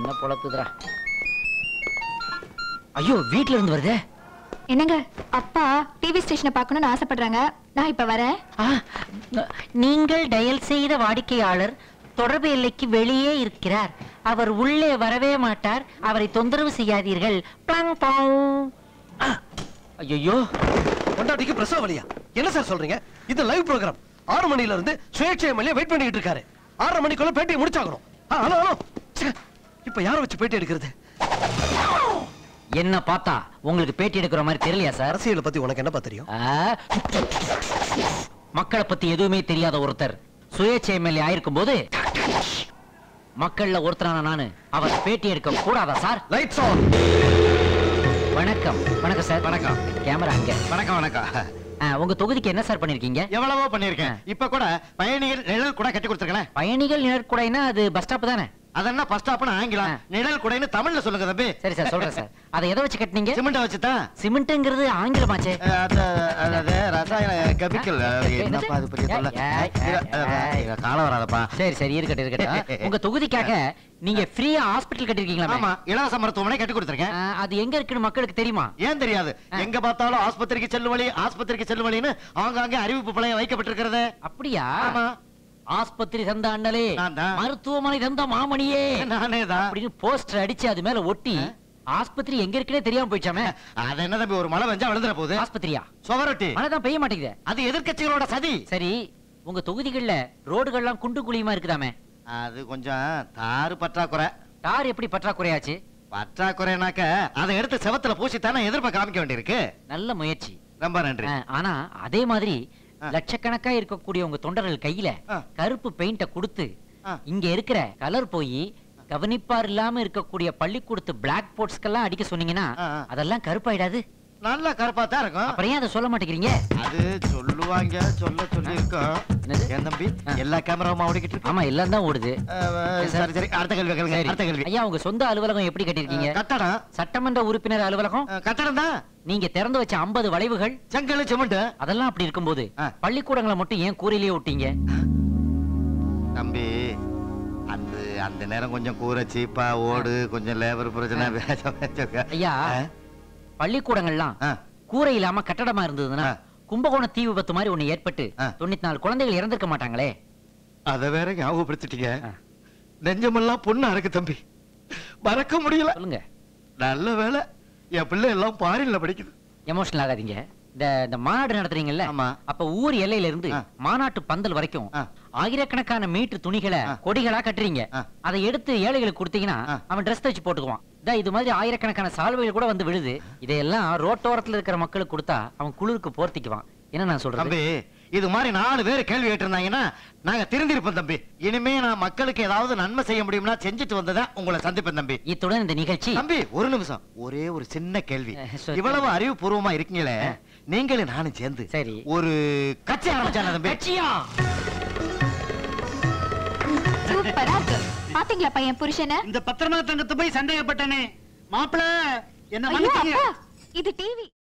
என்ன பொழப்புதுடா ஐயோ வீட்ல இருந்து வருதே என்னங்க அப்பா டிவி ஸ்டேஷனை பார்க்கணும்னு ஆசைப்படுறாங்க நான் இப்ப வரேன் ஆ, நீங்கள் டயல் செய்த வாடிக்கையாளர் தொடர்பு எல்லைக்கு வெளியே இருக்கிறார் அவர் உள்ளே வரவே மாட்டார் அவரை தொந்தரவு செய்யாதீர்கள் பிளாங் பாங். ஐயோ பொண்டாட்டிக்கு பிரசவ வழியா என்ன சார் சொல்றீங்க இது லைவ் ப்ரோகிராம் ஆறு மணில இருந்து சுயேட்சை எம்எல்ஏ வெயிட் பண்ணிட்டு இருக்காரு ஆறரை மணிக்குள்ள பேட்டியை முடிச்சாகணும் ஆ, ஹலோ ஹலோ ச்சே, இப்ப யார வச்சு பேட்டி எடுக்கிறது என்ன பார்த்தா உங்களுக்கு பேட்டி எடுக்கிற மாதிரி தெரியலையா சார் அரசியலை பத்தி உனக்கு என்னப்பா தெரியும் ஆ, மக்களை பத்தி எதுவுமே தெரியாத ஒருத்தர் சுயேட்சை எம்எல்ஏ ஆயிருக்கும் போது மக்கள்ல ஒருத்தரான நானு அவர் பேட்டி எடுக்க கூடாதா சார் லைட்ஸ் ஆன் வணக்கம் வணக்கம் சார் வணக்கம் கேமரா அங்க வணக்கம் வணக்கம் ஆ, உங்க தொகுதிக்கு என்ன சார் பண்ணிருக்கீங்க எவ்வளவோ பண்ணிருக்கேன் இப்ப கூட பயணிகள் நிழல் கூட கட்டி கொடுத்துருக்கேன் பயணிகள் நிழற்குடைனா அது பஸ் ஸ்டாப் தானே அதென்ன ஃபர்ஸ்ட் ஸ்டாப்னு ஆங்கிலம் ஆ. நிழல் குடைன்னு தமிழ்ல சொல்லுங்க தம்பி சரி சார் சொல்றேன் சார் அதை எதை வச்சு கட்டினீங்க சிமெண்ட வச்சுதான் சிமெண்ட்ங்கிறது ஆங்கிலமாச்சே அது ரசாயன கெமிக்கல் என்னப்பா அது பெரிய தொல்லை ஏய், ஏய், ஏய், ஏய். காலம் வராதப்பா சரி சரி இருக்கட்டும் இருக்கட்டும் உங்க தொகுதிக்காக நீங்க ஃப்ரீயா ஹாஸ்பிடல் கட்டிருக்கீங்களா ஆமா இலவச மருத்துவமனை கட்டி கொடுத்துருக்கேன் அது எங்க இருக்குன்னு மக்களுக்கு தெரியுமா ஏன் தெரியாது ஆ. எங்க பார்த்தாலும் ஆஸ்பத்திரிக்கு செல்லு வழி ஆஸ்பத்திரிக்கு செல்லு வழின்னு ஆங்காங்கே அறிவிப்பு பழைய வைக்கப்பட்டிருக்கிறது அப்படியா ஆமா ஆஸ்பத்திரி தந்த அண்ணலே நான் தான். மருத்துவமனை தந்த மாமணியே நானே தான் அப்படின்னு போஸ்டர் அடிச்சு அது மேல ஒட்டி ஆஸ்பத்திரி எங்க இருக்குன்னே தெரியாம போயிடுச்சாமே அது என்ன தம்பி ஒரு மழை வெஞ்சா விழுந்துற போகுது ஆஸ்பத்திரியா சுவரொட்டி மழைதான் பெய்ய மாட்டேங்குதே அது எதிர்க்கட்சிகளோட சதி சரி உங்க தொகுதிகள்ல ரோடுகள்லாம் குண்டு குழியுமா இருக்குதாமே அது கொஞ்சம் தாறு பற்றாக்குறை தார் எப்படி பற்றாக்குறையாச்சு பற்றாக்குறைனாக்க அதை எடுத்து செவத்துல பூசித்தானே எதிர்ப்பை காமிக்க வேண்டியிருக்கு நல்ல முயற்சி ரொம்ப நன்றி ஆ, ஆனா அதே மாதிரி ஆ. லட்சக்கணக்கா இருக்கக்கூடிய உங்க தொண்டர்கள் கையில ஆ. கருப்பு பெயிண்ட கொடுத்து ஆ. இங்க இருக்கிற கலர் போய் கவனிப்பார் இல்லாம இருக்கக்கூடிய பள்ளிக்கூடத்து பிளாக் போர்ட்ஸ்க்கெல்லாம் அடிக்க சொன்னீங்கன்னா ஆ, ஆ. அதெல்லாம் கருப்பாயிடாது நல்ல கருப்பா தான் இருக்கும் அப்புறம் ஏன் அதை சொல்ல மாட்டேங்கிறீங்க அது சொல்லுவாங்க சொல்ல சொல்லி இருக்கோம் என்னது? என் தம்பி ஆ. எல்லா கேமராவும் ஓடிக்கிட்டு இருக்கு ஆமா எல்லாம் தான் ஓடுது அஹ், சரி சரி அடுத்த கேள்வி கேளுங்க சரி. அடுத்த கேள்வி ஐயா உங்க சொந்த அலுவலகம் எப்படி கட்டிருக்கீங்க அஹ், கட்டடம் சட்டமன்ற உறுப்பினர் அலுவலகம் அஹ், கட்டடம் தான் நீங்க திறந்து வச்ச 50 வளைவுகள் செங்கல் சிமெண்ட் அதெல்லாம் அப்படி இருக்கும்போது ஆ. பள்ளிக்கூடங்களை மட்டும் ஏன் கூரையிலேயே விட்டீங்க தம்பி அந்த அந்த நேரம் கொஞ்சம் கூரை சீப்பா ஓடு கொஞ்சம் லேபர் பிரச்சனை வேஷம் வச்சுக்க. ஐயா ஆ? பள்ளிக்கூடங்கள்லாம் ஆ. கூரை இல்லாம கட்டடமா இருந்ததுன்னா ஆ. கும்பகோணம் தீ விபத்து மாதிரி ஒண்ணு ஏற்பட்டு ஆ. தொண்ணூத்தி நாலு குழந்தைகள் இறந்திருக்க மாட்டாங்களே அத வேற ஞாபகப்படுத்திட்டீங்க ஆ. நெஞ்சமெல்லாம் பொண்ணா இருக்கு தம்பி மறக்க முடியல சொல்லுங்க நல்ல வேலை என் பிள்ளை எல்லாம் பாரின்ல படிக்குது எமோஷனல் ஆகாதீங்க இந்த இந்த மாநாடு நடத்துறீங்கல்ல ஆமா. அப்ப ஊர் எல்லையில இருந்து ஆ. மாநாட்டு பந்தல் வரைக்கும் ஆ. ஆயிரக்கணக்கான மீட்டர் துணிகளை ஆ. கொடிகளா கட்டுறீங்க ஆ. அதை எடுத்து ஏழைகளுக்கு கொடுத்தீங்கன்னா ஆ. அவன் ட்ரெஸ் தச்சு போட்டுக்குவான் இதா இது மாதிரி ஆயிரக்கணக்கான சால்வைகள் கூட வந்து விழுது இதையெல்லாம் ரோட்டோரத்துல இருக்கிற மக்களுக்கு கொடுத்தா அவன் குளிருக்கு போர்த்திக்குவான் என்ன நான் சொல்றது தம்பி இது மாதிரி நாலு பேர் கேள்வி கேட்டிருந்தாங்கன்னா நாங்க திருந்திருப்போம் தம்பி இனிமே நான் மக்களுக்கு ஏதாவது நன்மை செய்ய முடியும்னா செஞ்சுட்டு வந்ததான் உங்களை சந்திப்பேன் தம்பி இத்துடன் இந்த நிகழ்ச்சி தம்பி ஒரு நிமிஷம் ஒரே ஒரு சின்ன கேள்வி அஹ், சொல்லு. இவ்வளவு அறிவுபூர்வமா இருக்கீங்களே நீங்களும் நானும் சேர்ந்து சரி. ஒரு கட்சி ஆரம்பிச்சான தம்பி கட்சியா சூப்பரா இருக்கு பாத்தீங்களா பையன் புருஷனை இந்த பத்திரமா தங்கத்தை போய் சந்தேகப்பட்டனே மாப்பிள என்ன ஐயோ மன்னிச்சுங்க அப்பா இது டிவி